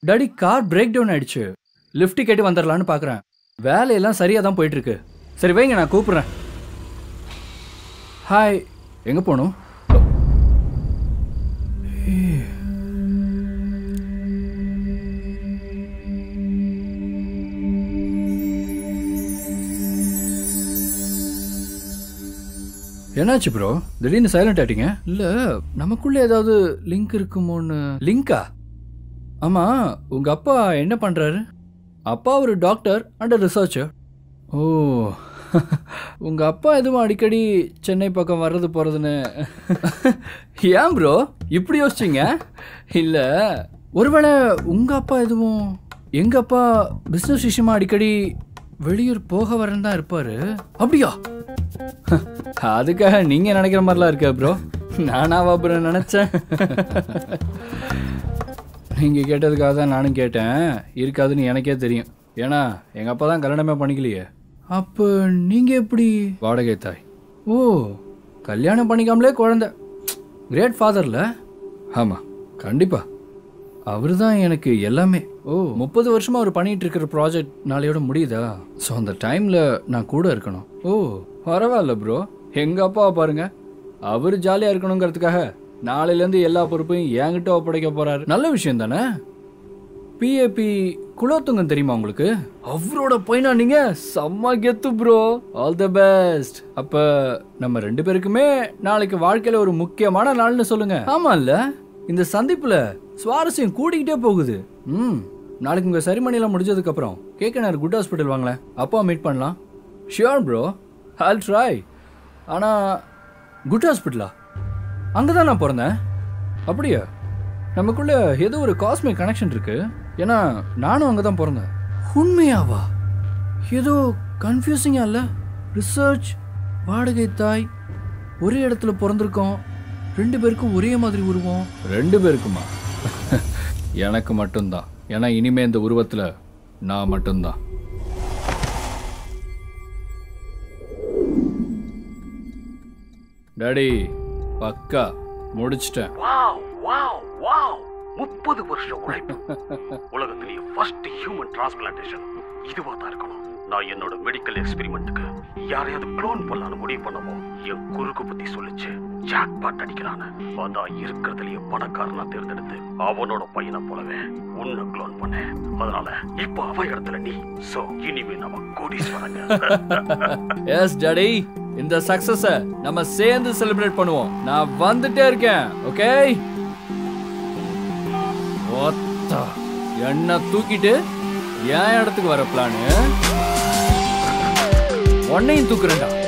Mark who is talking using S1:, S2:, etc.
S1: daddy car break down ஆயிடுச்சு lift கேட்டு வந்துடலான்னு பார்க்குறேன் வேலையெல்லாம் சரியாக தான் போயிட்டு இருக்கு சரி வைங்க நான் கூப்பிட்றேன் ஹாய் எங்கே போகணும் என்னாச்சு ப்ரோ திடீர்னு சைலண்ட் ஆயிட்டீங்க இல்ல நமக்குள்ள ஏதாவது லிங்க் இருக்குமோன்னு லிங்கா ஆமா உங்க அப்பா என்ன பண்றாரு அப்பா ஒரு டாக்டர் அண்ட் ரிசர்ச்சர் ஓ உங்க அப்பா எதுவும் அடிக்கடி சென்னை பக்கம் வர்றது போறதுன்னு ஏன் ப்ரோ இப்படி யோசிச்சீங்க இல்ல ஒருவேளை உங்க அப்பா எதுவும் எங்க அப்பா பிசினஸ் விஷயமா அடிக்கடி வெளியூர் போக வரேன்னு தான் இருப்பாரு அப்படியா அதுக்காக நீங்க நினைக்கிற மாதிரிலாம் இருக்க ப்ரோ நானாவா ப்ரோ நினைச்சேன் நீங்க கேட்டதுக்காக தான் நானும் கேட்டேன் இருக்காதுன்னு எனக்கே தெரியும் ஏன்னா எங்க அப்பா தான் கல்யாணமே பண்ணிக்கலையே அப்போ நீங்க எப்படி வாடகை தாய் ஓ கல்யாணம் பண்ணிக்காமலே குழந்தை கிரேட் ஃபாதர்ல ஆமா கண்டிப்பா அவர் தான் எனக்கு எல்லாமே ஓ முப்பது வருஷமா அவர் பண்ணிட்டு இருக்கிற ப்ராஜெக்ட் நாளையோட முடியுதா ஸோ அந்த டைம்ல நான் கூட இருக்கணும் ஓ பரவாயில்ல ப்ரோ எங்க அப்பாவை பாருங்க அவர் ஜாலியா இருக்கணுங்கிறதுக்காக நாளையிலேருந்து எல்லா பொறுப்பையும் என்கிட்ட ஒப்படைக்க போறாரு நல்ல விஷயம் தானே பிஏபி குலோத்துங்கன் தெரியுமா உங்களுக்கு அவரோட பையனா நீங்க செம்ம கெத்து ப்ரோ ஆல் தி பெஸ்ட் அப்ப நம்ம ரெண்டு பேருக்குமே நாளைக்கு வாழ்க்கையில ஒரு முக்கியமான நாள்னு சொல்லுங்க ஆமா இல்ல இந்த சந்திப்புல சுவாரஸ்யம் கூடிக்கிட்டே போகுது ம் நாளைக்கு உங்க சரிமணியெல்லாம் முடிஞ்சதுக்கு அப்புறம் கேட்க குட் ஹாஸ்பிட்டல் வாங்களேன் அப்பா மீட் பண்ணலாம் ஷியோர் ப்ரோ I'll ட்ரை ஆனா குட் ஹாஸ்பிட்டலா அங்கே தான் நான் பிறந்தேன் அப்படியா நமக்குள்ள ஏதோ ஒரு காஸ்மிக் கனெக்ஷன் இருக்கு ஏன்னா நானும் அங்கே தான் பிறந்தேன் உண்மையாவா ஏதோ கன்ஃபியூசிங்கா இல்ல ரிசர்ச் வாடகை தாய் ஒரே இடத்துல பிறந்திருக்கோம் ரெண்டு பேருக்கும் ஒரே மாதிரி உருவம் ரெண்டு பேருக்குமா எனக்கு மட்டும்தான் ஏன்னா இனிமே இந்த உருவத்துல நான் மட்டும்தான் டாடி பக்கா முடிச்சிட்டேன்
S2: வாவ் வாவ் வாவ் முப்பது வருஷம் உழைப்பு உலகத்திலேயே ஃபர்ஸ்ட் ஹியூமன் டிரான்ஸ்பிளான்டேஷன் இதுவா தான் இருக்கணும் நான் என்னோட மெடிக்கல் எக்ஸ்பெரிமெண்ட்டுக்கு யாரையாவது க்ளோன் பண்ணலாம்னு முடிவு பண்ணமோ என் குறுக்கு புத்தி சொல்லுச்சு ஜாக் பாட் அடிக்கிறான்னு அதான் இருக்கிறதுலயே பணக்காரனா தேர்ந்தெடுத்து அவனோட பையனை போலவே உன்னை க்ளோன் பண்ணேன் அதனால இப்போ அவன் இடத்துல நீ சோ இனிமே நம்ம கோடீஸ்வரங்க
S1: எஸ் டாடி இந்த சக்சஸ நம்ம சேர்ந்து செலிப்ரேட் பண்ணுவோம் நான் வந்துட்டே இருக்கேன் ஓகே ஒத்தா என்ன தூக்கிட்டு என் இடத்துக்கு வர பிளானு உன்னையும் தூக்குறேன்டா